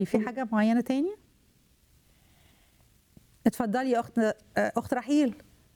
في حاجة معينة تاني؟ اتفضلي يا أخت أخت رحيل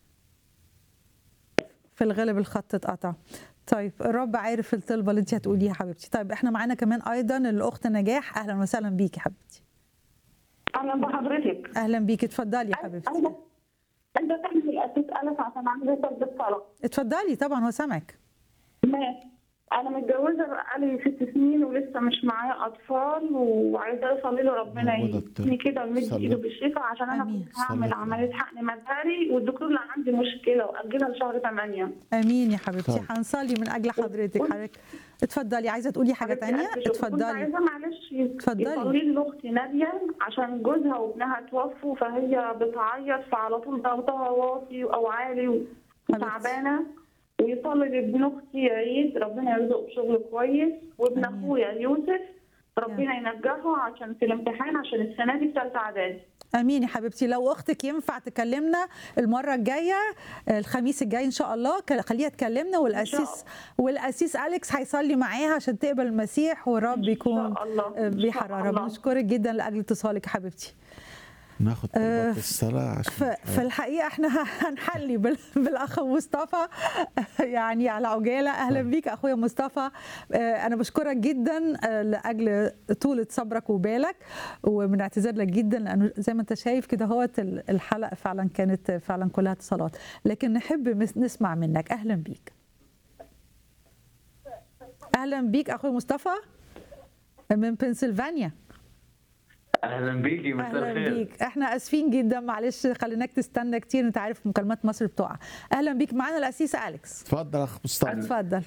في الغالب الخط اتقطع طيب الرب عارف الطلبة اللي انت هتقوليها حبيبتي طيب احنا معانا كمان أيضا الأخت نجاح أهلا وسهلا بيكي حبيبتي اهلا بحضرتك أهلا بيكي اتفضلي يا حبيبتي انا انت تعمل الاساس الف عشان عندي طلب الطلاق اتفضلي طبعا هو سامعك ماشي انا متجوزه بقالي ست سنين ولسه مش معايا اطفال وعايزه اصلي له ربنا موجودة يديني كده ويمد صلي. ايده بالشفاء عشان انا آمين. كنت هعمل صلي. عمليه حقن مجهري والدكتور اللي عندي مشكله واجلها لشهر 8 امين يا حبيبتي طيب. هنصلي من اجل حضرتك حضرتك اتفضلي عايزه تقولي حاجه تانية كنت اتفضلي عايزه معلش اتفضلي. يصلي لي لاختي ناديه عشان جوزها وابنها توفوا فهي بتعيط فعلى طول ضغطها واطي او عالي وتعبانه ويصلي لابن اختي يعيد ربنا يرزقه بشغل كويس وابن آمين. اخويا يوسف ربنا ينجحه عشان في الامتحان عشان السنه دي في ثالثه اعدادي امين يا حبيبتي لو اختك ينفع تكلمنا المره الجايه الخميس الجاي ان شاء الله ك- خليها تكلمنا والاسيس والاسيس اليكس هيصلي معاها عشان تقبل المسيح والرب يكون شاء الله. آه، إن شاء بيحررها الله. بنشكرك جدا لاجل اتصالك يا حبيبتي ناخد آه، طلبات الصلاة ف- عشان في الحقيقه احنا هنحلي بال- بالاخ مصطفى يعني على عجاله اهلا بيك اخويا مصطفى آه، انا بشكرك جدا آه، لاجل طولة صبرك وبالك وبنعتذر لك جدا لانه زي ما انت شايف كده هو الحلقه فعلا كانت فعلا كلها اتصالات لكن نحب مس- نسمع منك اهلا بيك اهلا بيك اخويا مصطفى من بنسلفانيا اهلا بيكي مساء اهلا الخير بيك احنا اسفين جدا معلش خليناك تستنى كتير انت عارف مكالمات مصر بتقع اهلا بيك معانا الاسيس اليكس اتفضل اخ مصطفى اتفضل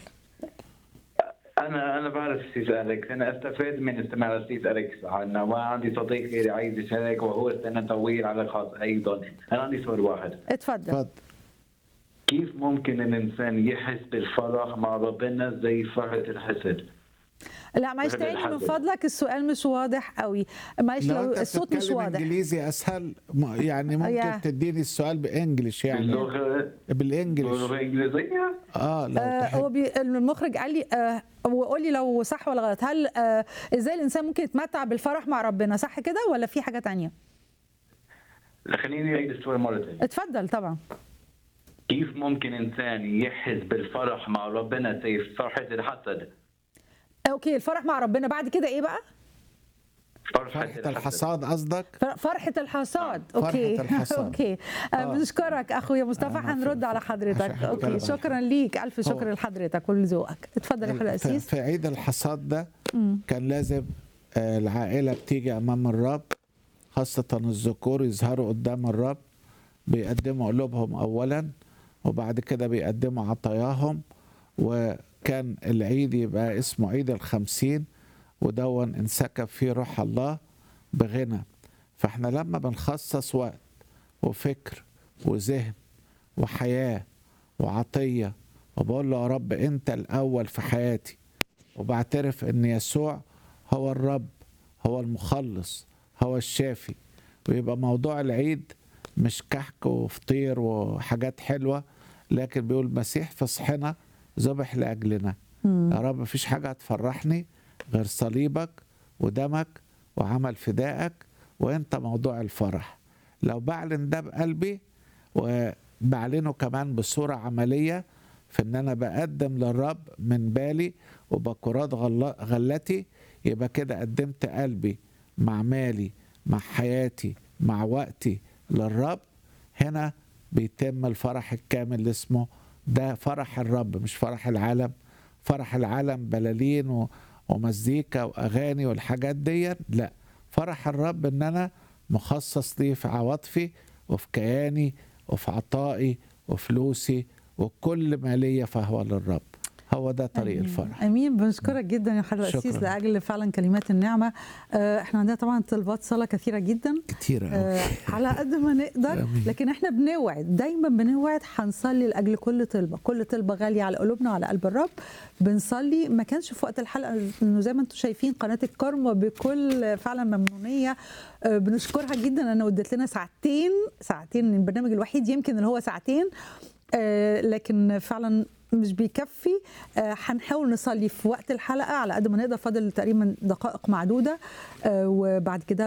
انا انا بعرف سيس اليكس انا استفاد من استماع السيس اليكس عنه وعندي صديق غيري عايز يشارك وهو سنه طويل على الخاص ايضا انا عندي سؤال واحد اتفضل اتفضل كيف ممكن الانسان يحس بالفرح مع ربنا زي فرحه الحسد لا معلش بحب تاني من الحسد. فضلك السؤال مش واضح قوي معلش لو لو انت الصوت مش بتتكلم واضح انجليزي اسهل م- يعني ممكن يا. تديني السؤال بانجلش يعني باللغه بالانجلش باللغه الانجليزيه اه لو آه تحب هو بي المخرج قال لي آه وقول لي لو صح ولا غلط هل آه ازاي الانسان ممكن يتمتع بالفرح مع ربنا صح كده ولا في حاجه تانية خليني اعيد السؤال مره ثانيه اتفضل طبعا كيف ممكن انسان يحس بالفرح مع ربنا زي فرحه الحسد اوكي الفرح مع ربنا بعد كده ايه بقى فرحة الحصاد قصدك فر- فرحة الحصاد فرحة اوكي الحصاد. اوكي آه. آه. بنشكرك اخويا مصطفى آه، هنرد على حضرتك عشان اوكي هتكلم شكرا ليك الف شكر هو- لحضرتك ولذوقك اتفضل يا حضرتك في الاسيس في عيد الحصاد ده كان لازم آه، العائلة بتيجي أمام الرب خاصة الذكور يظهروا قدام الرب بيقدموا قلوبهم أولا وبعد كده بيقدموا عطاياهم وكان العيد يبقى اسمه عيد الخمسين ودون انسكب فيه روح الله بغنى فاحنا لما بنخصص وقت وفكر وذهن وحياة وعطية وبقول له يا رب انت الأول في حياتي وبعترف ان يسوع هو الرب هو المخلص هو الشافي ويبقى موضوع العيد مش كحك وفطير وحاجات حلوة لكن بيقول المسيح في صحنا ذبح لأجلنا يا رب مفيش حاجة هتفرحني غير صليبك ودمك وعمل فدائك وانت موضوع الفرح لو بعلن ده بقلبي وبعلنه كمان بصورة عملية في ان انا بقدم للرب من بالي وبكرات غل- غلتي يبقى كده قدمت قلبي مع مالي مع حياتي مع وقتي للرب هنا بيتم الفرح الكامل اللي اسمه ده فرح الرب مش فرح العالم فرح العالم بلالين و- ومزيكا واغاني والحاجات دي لا فرح الرب ان انا مخصص لي في عواطفي وفي كياني وفي عطائي وفلوسي وكل ما ليا فهو للرب هو ده طريق أمين. الفرح امين بنشكرك جدا يا حضرتك الاسيس شكراً. لاجل فعلا كلمات النعمه آه، احنا عندنا طبعا طلبات صلاه كثيره جدا كتير قوي آه، على قد ما نقدر آمين. لكن احنا بنوعد دايما بنوعد هنصلي لاجل كل طلبه كل طلبه غاليه على قلوبنا وعلى قلب الرب بنصلي ما كانش في وقت الحلقه انه زي ما انتم شايفين قناه الكرم بكل فعلا ممنونيه آه، بنشكرها جدا انا ودت لنا ساعتين ساعتين البرنامج الوحيد يمكن اللي هو ساعتين آه، لكن فعلا مش بيكفي آه، هنحاول نصلي في وقت الحلقه على قد ما نقدر فاضل تقريبا دقائق معدوده آه، وبعد كده